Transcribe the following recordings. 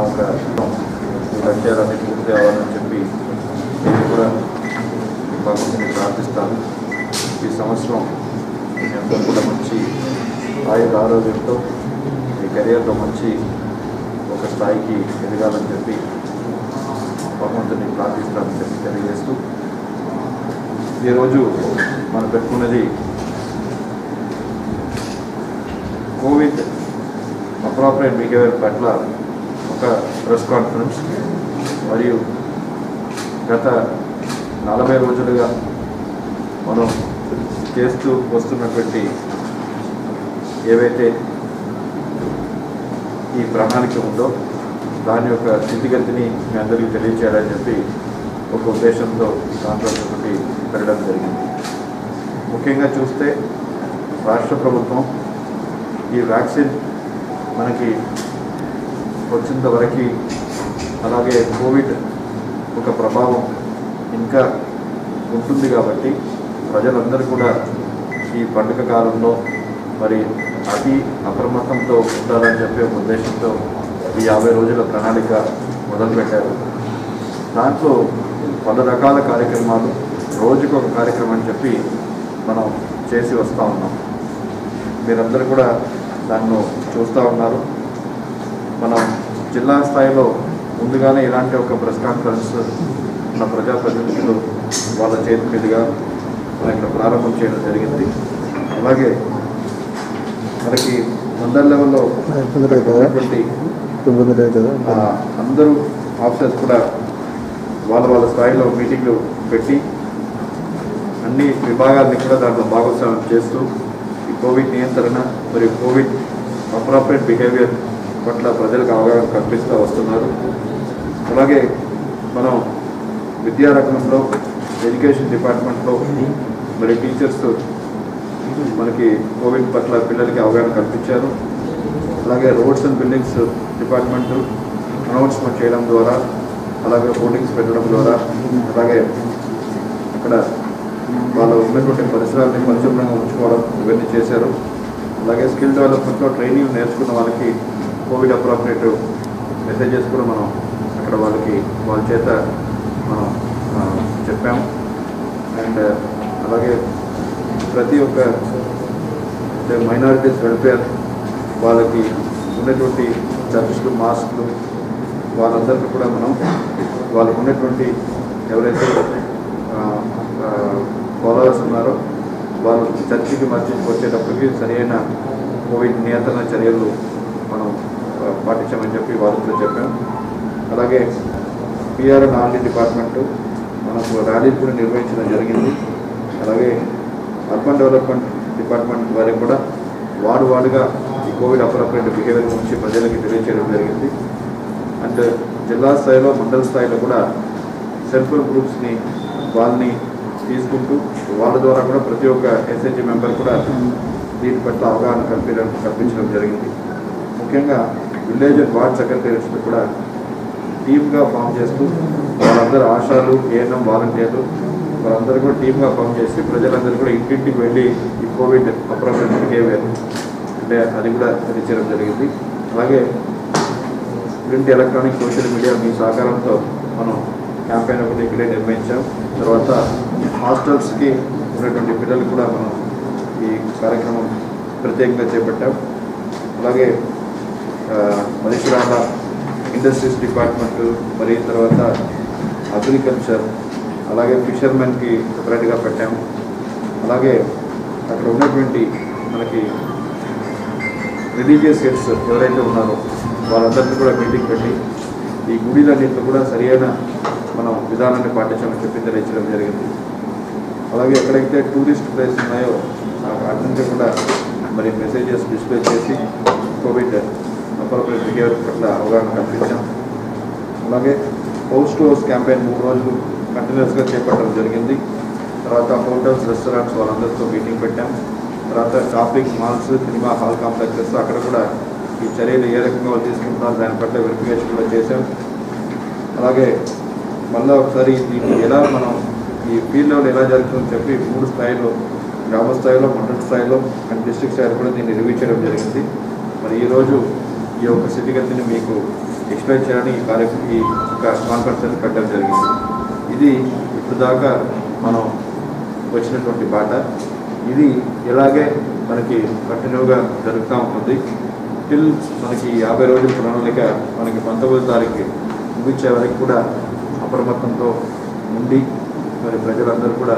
ఒక ఈ లక్ష్యాలన్నీ పూర్తి అవ్వాలని చెప్పి నేను కూడా భగవంతుని ప్రార్థిస్తాను ఈ సంవత్సరం మీ అందరూ కూడా మంచి ఆయుర ఆరోగ్యంతో మీ కెరియర్లో మంచి ఒక స్థాయికి ఎదగాలని చెప్పి భగవంతుని ప్రార్థిస్తానని చెప్పి తెలియజేస్తూ ఈరోజు మనం పెట్టుకున్నది కోవిడ్ అప్రాపరేట్ బిహేవియర్ పట్ల ఒక ప్రెస్ కాన్ఫరెన్స్ మరియు గత నలభై రోజులుగా మనం చేస్తూ వస్తున్నటువంటి ఏవైతే ఈ ప్రణాళిక ఉందో దాని యొక్క స్థితిగతిని మీ అందరికీ తెలియచేయాలని చెప్పి ఒక ఉద్దేశంతో ఈ కాన్ఫరెన్స్ ఒకటి పెట్టడం జరిగింది ముఖ్యంగా చూస్తే రాష్ట్ర ప్రభుత్వం ఈ వ్యాక్సిన్ మనకి వచ్చినంత వరకు అలాగే కోవిడ్ ఒక ప్రభావం ఇంకా ఉంటుంది కాబట్టి ప్రజలందరూ కూడా ఈ పండుగ కాలంలో మరి అతి అప్రమత్తంతో ఉండాలని చెప్పే ఒక ఉద్దేశంతో ఈ యాభై రోజుల ప్రణాళిక మొదలుపెట్టారు దాంట్లో పలు రకాల కార్యక్రమాలు రోజుకు ఒక కార్యక్రమం అని చెప్పి మనం చేసి వస్తూ ఉన్నాం మీరందరూ కూడా దాన్ని చూస్తూ ఉన్నారు మనం జిల్లా స్థాయిలో ముందుగానే ఇలాంటి ఒక ప్రెస్ కాన్ఫరెన్స్ మన ప్రజాప్రతినిధులు వాళ్ళ చేతి మీదుగా మనం ఇక్కడ ప్రారంభం చేయడం జరిగింది అలాగే మనకి మండల్ లెవెల్లో ఉన్నటువంటి ఆ, అందరూ ఆఫీసర్స్ కూడా వాళ్ళ వాళ్ళ స్థాయిలో మీటింగ్లు పెట్టి అన్ని విభాగాలని కూడా దాంట్లో భాగస్వామ్యం చేస్తూ ఈ కోవిడ్ నియంత్రణ మరియు కోవిడ్ అప్రాపరేట్ బిహేవియర్ పట్ల ప్రజలకు అవగాహన కల్పిస్తూ వస్తున్నారు అలాగే మనం విద్యారంగంలో ఎడ్యుకేషన్ డిపార్ట్మెంట్లో మరి టీచర్స్ మనకి కోవిడ్ పట్ల పిల్లలకి అవగాహన కల్పించారు అలాగే roads and buildings department announcement చేయడం ద్వారా అలాగే హోర్డింగ్స్ పెట్టడం ద్వారా అలాగే అక్కడ వాళ్ళు ఉన్నటువంటి పరిసరాలని పరిశుభ్రంగా ఉంచుకోవడం ఇవన్నీ చేశారు అలాగే స్కిల్ డెవలప్మెంట్లో ట్రైనింగ్ నేర్చుకున్న వాళ్ళకి కోవిడ్ అప్రాపరేట్ మెసేజెస్ కూడా మనం అక్కడ వాళ్ళకి వాళ్ళ చేత మనం ఆ, చెప్పాం అండ్ అలాగే ప్రతి ఒక్క మైనారిటీస్ వెల్ఫేర్ వాళ్ళకి ఉన్నటువంటి చర్చ్లు మాస్క్లు వాళ్ళందరికీ కూడా మనం వాళ్ళకు ఉన్నటువంటి ఎవరైతే ఫాలోవర్స్ ఉన్నారో వాళ్ళు చర్చికి మస్జిద్కి వచ్చేటప్పటికి సరైన కోవిడ్ నియంత్రణ చర్యలు మనం ఆ, పాటించామని చెప్పి వాళ్ళతో చెప్పాం అలాగే పిఆర్ అండ్ ఆర్డీ డిపార్ట్మెంటు మనకు ర్యాలీలు కూడా నిర్వహించడం జరిగింది అలాగే అర్బన్ డెవలప్మెంట్ డిపార్ట్మెంట్ వారికి కూడా వార్డు వార్డుగా ఈ కోవిడ్ అప్రాపరేట్ బిహేవియర్ గురించి ప్రజలకి తెలియచేయడం జరిగింది అండ్ జిల్లా స్థాయిలో మండల స్థాయిలో కూడా సెల్ఫ్ హెల్ప్ గ్రూప్స్ని వాళ్ళని తీసుకుంటూ వాళ్ళ ద్వారా కూడా ప్రతి ఒక్క ఎస్హెచ్జి మెంబర్ కూడా దీని పట్ల అవగాహన కల్పించడం కల్పించడం జరిగింది ముఖ్యంగా విలేజ్ అండ్ వార్డ్ సెక్రటరీస్ని కూడా టీమ్గా ఫామ్ చేస్తూ వాళ్ళందరూ ఆశాలు ఏఎన్ఎం వాలంటీర్లు వాళ్ళందరూ కూడా టీమ్గా ఫామ్ చేసి ప్రజలందరూ కూడా ఇంటింటికి వెళ్ళి ఈ కోవిడ్ అప్రాపరేట్ బిహేవియర్ అంటే అది కూడా తెలియచేయడం జరిగింది అలాగే ప్రింట్ ఎలక్ట్రానిక్ సోషల్ మీడియా మీ సహకారంతో మనం క్యాంపెయిన్ ఒకటి ఇక్కడే నిర్వహించాం తర్వాత హాస్టల్స్కి ఉన్నటువంటి పిల్లలు కూడా మనం ఈ కార్యక్రమం ప్రత్యేకంగా చేపట్టాం అలాగే ఆ, పరిసరాల ఇండస్ట్రీస్ డిపార్ట్మెంట్ మరి తర్వాత అగ్రికల్చర్ అలాగే ఫిషర్మెన్కి సపరేట్గా పెట్టాం అలాగే అక్కడ ఉన్నటువంటి మనకి రిలీజియస్ హెడ్స్ ఎవరైతే ఉన్నారో వాళ్ళందరినీ కూడా మీటింగ్ పెట్టి ఈ గుడిలన్నింటిలో కూడా సరియైన మనం విధానాన్ని పాటించామని చెప్పి తెలియచడం జరిగింది అలాగే ఎక్కడైతే టూరిస్ట్ ప్లేస్ ఉన్నాయో అన్నింటి కూడా మరి మెసేజెస్ డిస్ప్లే చేసి కోవిడ్ అప్రోప్రియట్ బిహేవియర్ పట్ల అవగాహన కల్పించాం అలాగే హౌస్ టు హౌస్ క్యాంపెయిన్ మూడు రోజులు కంటిన్యూస్గా చేపట్టడం జరిగింది తర్వాత హోటల్స్ రెస్టారెంట్స్ వాళ్ళందరితో మీటింగ్ పెట్టాం తర్వాత shopping malls cinema hall complexes అక్కడ కూడా ఈ చర్యలు ఏ రకంగా వాళ్ళు తీసుకుంటున్నారు దాని పట్ల వెరిఫికేషన్ కూడా చేశాం అలాగే మళ్ళీ ఒకసారి దీన్ని ఎలా మనం ఈ ఫీల్డ్ లెవెల్ ఎలా జరుగుతుందని చెప్పి మూడు స్థాయిలో గ్రామ స్థాయిలో మండల స్థాయిలో అండ్ డిస్ట్రిక్ట్ స్థాయిలో కూడా దీన్ని రివ్యూ చేయడం జరిగింది మరి ఈరోజు ఈ యొక్క స్థితిగతిని మీకు ఎక్స్ప్లెయిన్ చేయడానికి ఈ కార్యక్రమం ఈ కాన్ఫరెన్స్ అనేది పెట్టడం జరిగింది ఇది ఇప్పుడు దాకా మనం వచ్చినటువంటి బాట ఇది ఇలాగే మనకి కంటిన్యూగా జరుగుతూ ఉంటుంది టిల్ మనకి యాభై రోజుల ప్రణాళిక మనకి పంతొమ్మిది తారీఖు ముగించే వరకు కూడా అప్రమత్తంతో ఉండి మరి ప్రజలందరూ కూడా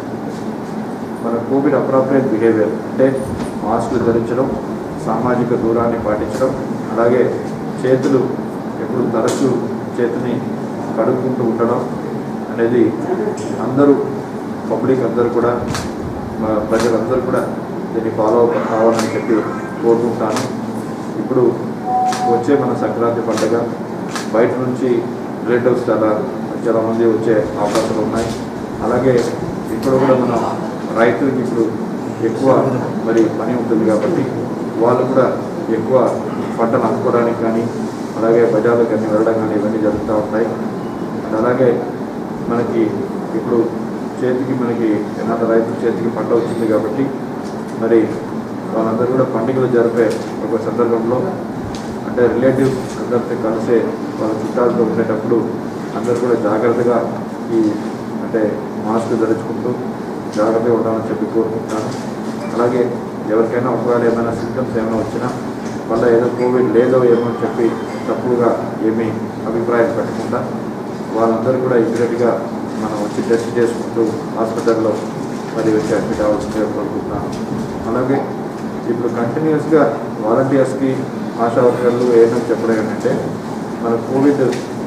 మన కోవిడ్ అప్రాప్రియేట్ బిహేవియర్ అంటే మాస్కులు ధరించడం సామాజిక దూరాన్ని పాటించడం అలాగే చేతులు ఎప్పుడు తరచూ చేతిని కడుక్కుంటూ ఉండడం అనేది అందరూ పబ్లిక్ అందరూ కూడా మా ప్రజలందరూ కూడా దీన్ని ఫాలో అప్ కావాలని చెప్పి కోరుకుంటాను ఇప్పుడు వచ్చే మన సంక్రాంతి పండుగ బయట నుంచి రిలేటివ్స్ చాలా చాలా మంది వచ్చే అవకాశాలు ఉన్నాయి అలాగే ఇక్కడ కూడా మనం రైతులకి ఇప్పుడు ఎక్కువ మరి పని ఉంటుంది కాబట్టి వాళ్ళు కూడా ఎక్కువ పంటలు అమ్ముకోవడానికి కానీ అలాగే బజార్లకు కానీ వెళ్ళడం కానీ ఇవన్నీ జరుగుతూ ఉంటాయి అండ్ అలాగే మనకి ఇప్పుడు చేతికి మనకి ఏమన్నా రైతు చేతికి పంట వచ్చింది కాబట్టి మరి వాళ్ళందరూ కూడా పండుగలు జరిపే ఒక సందర్భంలో అంటే రిలేటివ్స్ అందరితో కలిసే వాళ్ళ చుట్టాలతో ఉండేటప్పుడు అందరూ కూడా జాగ్రత్తగా ఈ అంటే మాస్క్ ధరించుకుంటూ జాగ్రత్తగా ఉండాలని చెప్పి కోరుకుంటున్నాను అలాగే ఎవరికైనా ఒకవేళ ఏమైనా సిమ్టమ్స్ ఏమైనా వచ్చినా వల్ల ఏదో కోవిడ్ లేదో ఏమో అని చెప్పి తప్పుగా ఏమీ అభిప్రాయం పెట్టకుండా వాళ్ళందరూ కూడా ఇమీడియట్గా మనం వచ్చి టెస్ట్ చేసుకుంటూ హాస్పిటల్లో మరి వచ్చి అడ్మిట్ అవ్వాల్సిందిగా కోరుకుంటున్నాను అలాగే ఇప్పుడు కంటిన్యూస్గా వాలంటీర్స్కి ఆశా వర్కర్లు ఏమని చెప్పడం ఏంటంటే మన కోవిడ్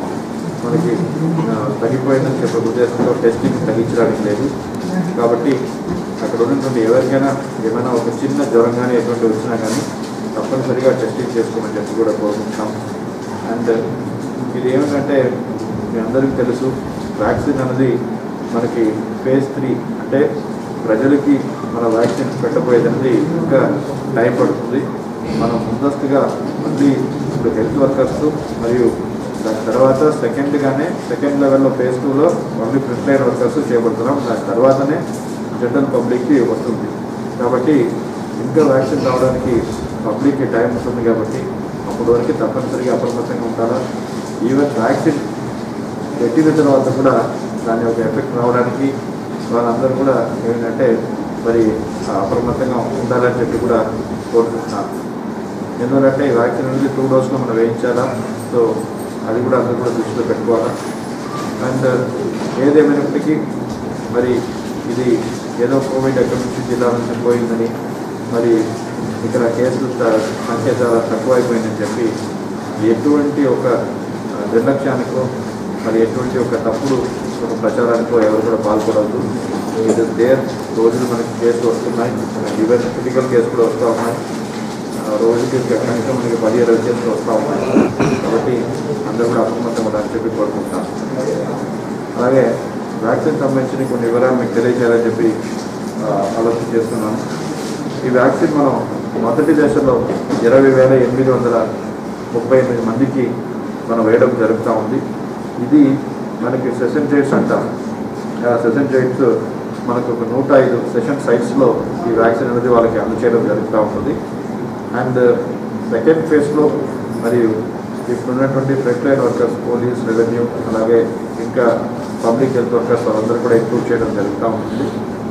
మనకి ఆ, తగ్గిపోయిందని చెప్పే ఉద్దేశంతో టెస్టింగ్ తగ్గించడానికి లేదు కాబట్టి అక్కడ ఉన్నటువంటి ఎవరికైనా ఏమైనా ఒక చిన్న జ్వరం కానీ ఎటువంటి వచ్చినా కానీ తప్పనిసరిగా టెస్టింగ్ చేసుకోమని చెప్పి కూడా కోరుకుంటున్నాం అండ్ ఇది ఏమిటంటే మీ అందరికీ తెలుసు వ్యాక్సిన్ అనేది మనకి ఫేజ్ త్రీ అంటే ప్రజలకి మన వ్యాక్సిన్ పెట్టబోయేది అనేది ఇంకా టైం పడుతుంది మనం ముందస్తుగా మళ్ళీ ఇప్పుడు హెల్త్ వర్కర్స్ మరియు దాని తర్వాత సెకండ్గానే సెకండ్ లెవెల్లో ఫేజ్ టూలో ఓన్లీ ఫ్రంట్ లైన్ వర్కర్స్ చేపడుతున్నాం దాని తర్వాతనే జనరల్ పబ్లిక్కి వస్తుంది కాబట్టి ఇంకా వ్యాక్సిన్ రావడానికి పబ్లిక్కి టైం ఉంటుంది కాబట్టి అప్పటి వరకు తప్పనిసరిగా అప్రమత్తంగా ఉండాలా ఈవెన్ వ్యాక్సిన్ పెట్టిన తర్వాత కూడా దాని యొక్క ఎఫెక్ట్ రావడానికి వాళ్ళందరూ కూడా ఏంటంటే మరి ఆ, అప్రమత్తంగా ఉండాలని చెప్పి కూడా కోరుకుంటున్నాను ఎందుకంటే ఈ వ్యాక్సిన్ అనేది టూ డోస్లో మనం వేయించాలా సో అది కూడా అందరూ కూడా దృష్టిలో పెట్టుకోవాలా అండ్ ఏదేమైనప్పటికీ మరి ఇది ఏదో కోవిడ్ ఎక్కడి నుంచి జిల్లా నుంచి పోయిందని మరి ఇక్కడ కేసులు త- సంఖ్య చాలా తక్కువైపోయిందని చెప్పి ఎటువంటి ఒక ఆ, నిర్లక్ష్యానికో మరి ఎటువంటి ఒక తప్పుడు ఒక ప్రచారానికో ఎవరు కూడా పాల్పడవద్దు ఇది దేర్ రోజులు మనకి కేసులు వస్తున్నాయి ఈవెన్ క్రిటికల్ కేసు కూడా వస్తూ ఉన్నాయి ఆ, రోజుకి కనీసం మనకి పది ఇరవై కేసులు వస్తూ ఉన్నాయి కాబట్టి అందరూ కూడా అప్రమత్తం ఉండాలని చెప్పి కోరుకుంటున్నాను అలాగే వ్యాక్సిన్ సంబంధించిన కొన్ని వివరాలు మీకు తెలియజేయాలని చెప్పి ఆ, ఆలోచన చేస్తున్నాను ఈ వ్యాక్సిన్ మనం మొదటి దశలో ఇరవై వేల ఎనిమిది వందల ముప్పై ఎనిమిది మందికి మనం వేయడం జరుగుతూ ఉంది ఇది మనకి సెషన్ జైట్స్ అంటాం ఆ సెషన్ జైట్స్ మనకు ఒక నూట ఐదు సెషన్ సైట్స్లో ఈ వ్యాక్సిన్ అనేది వాళ్ళకి అందచేయడం జరుగుతూ ఉంటుంది అండ్ సెకండ్ ఫేజ్లో మరియు ఇప్పుడు ఉన్నటువంటి front line workers police revenue అలాగే ఇంకా పబ్లిక్ హెల్త్ వర్కర్స్ వాళ్ళందరూ కూడా ఇంక్లూడ్ చేయడం జరుగుతూ ఉంటుంది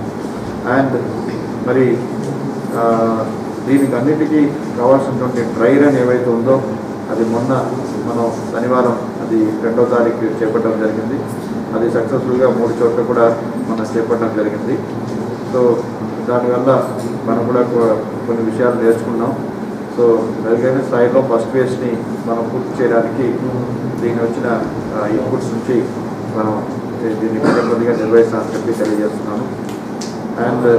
అండ్ మరి ఆ, దీనికి అన్నిటికీ కావాల్సినటువంటి డ్రై రన్ ఏవైతే ఉందో అది మొన్న మనం శనివారం అది రెండో తారీఖు చేపట్టడం జరిగింది అది సక్సెస్ఫుల్గా మూడు చోట్ల కూడా మనం చేపట్టడం జరిగింది సో దానివల్ల మనం కూడా కొ- కొన్ని విషయాలు నేర్చుకున్నాం సో మెరుగైన స్థాయిలో ఫస్ట్ ఫేజ్ని మనం పూర్తి చేయడానికి దీని వచ్చిన ఇన్పుట్స్ నుంచి మనం దీన్ని కొద్దిగా నిర్వహిస్తామని చెప్పి తెలియజేస్తున్నాను అండ్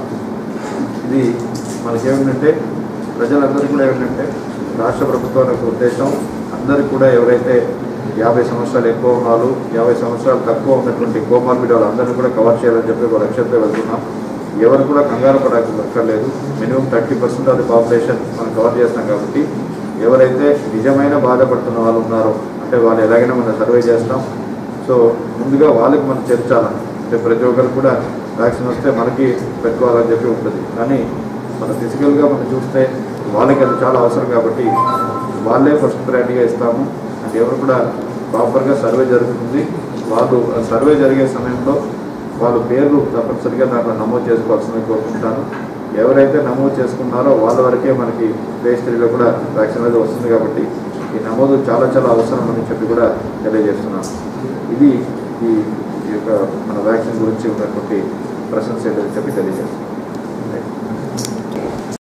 ఇది మనకేమిటంటే ప్రజలందరూ కూడా ఏమిటంటే రాష్ట్ర ప్రభుత్వం యొక్క ఉద్దేశం అందరికీ కూడా ఎవరైతే యాభై సంవత్సరాలు ఎక్కువ ఉన్నారు యాభై సంవత్సరాలు తక్కువ ఉన్నటువంటి కోమార్బిడ్ వాళ్ళందరినీ కూడా కవర్ చేయాలని చెప్పి ఒక లక్ష్యంతో వెళ్తున్నాం ఎవరు కూడా కంగారు పడక్కర్లేదు minimum thirty percent of the population మనం కవర్ చేస్తాం కాబట్టి ఎవరైతే నిజమైన బాధపడుతున్న వాళ్ళు ఉన్నారో అంటే వాళ్ళు ఎలాగైనా మనం సర్వే చేస్తాం సో ముందుగా వాళ్ళకి మనం చేర్చాలని అంటే ప్రతి ఒక్కరు కూడా వ్యాక్సిన్ వస్తే మనకి పెట్టుకోవాలని చెప్పి ఉంటుంది కానీ మన ఫిజికల్గా మనం చూస్తే వాళ్ళకి అది చాలా అవసరం కాబట్టి వాళ్ళే ఫస్ట్ ప్రయారిటీగా ఇస్తాము ఎవరు కూడా ప్రాపర్గా సర్వే జరుగుతుంది వాళ్ళు ఆ సర్వే జరిగే సమయంలో వాళ్ళ పేర్లు తప్పనిసరిగా దాంట్లో నమోదు చేసుకోవాల్సిందని కోరుకుంటాను ఎవరైతే నమోదు చేసుకున్నారో వాళ్ళ వరకే మనకి ఫేజ్ త్రీలో కూడా వ్యాక్సిన్ అనేది వస్తుంది కాబట్టి ఈ నమోదు చాలా చాలా అవసరం అని చెప్పి కూడా తెలియజేస్తున్నాను ఇది ఈ ఈ యొక్క మన వ్యాక్సిన్ గురించి ఉన్నటువంటి ప్రశంస ఏదో చెప్పి తెలియజేస్తున్నాను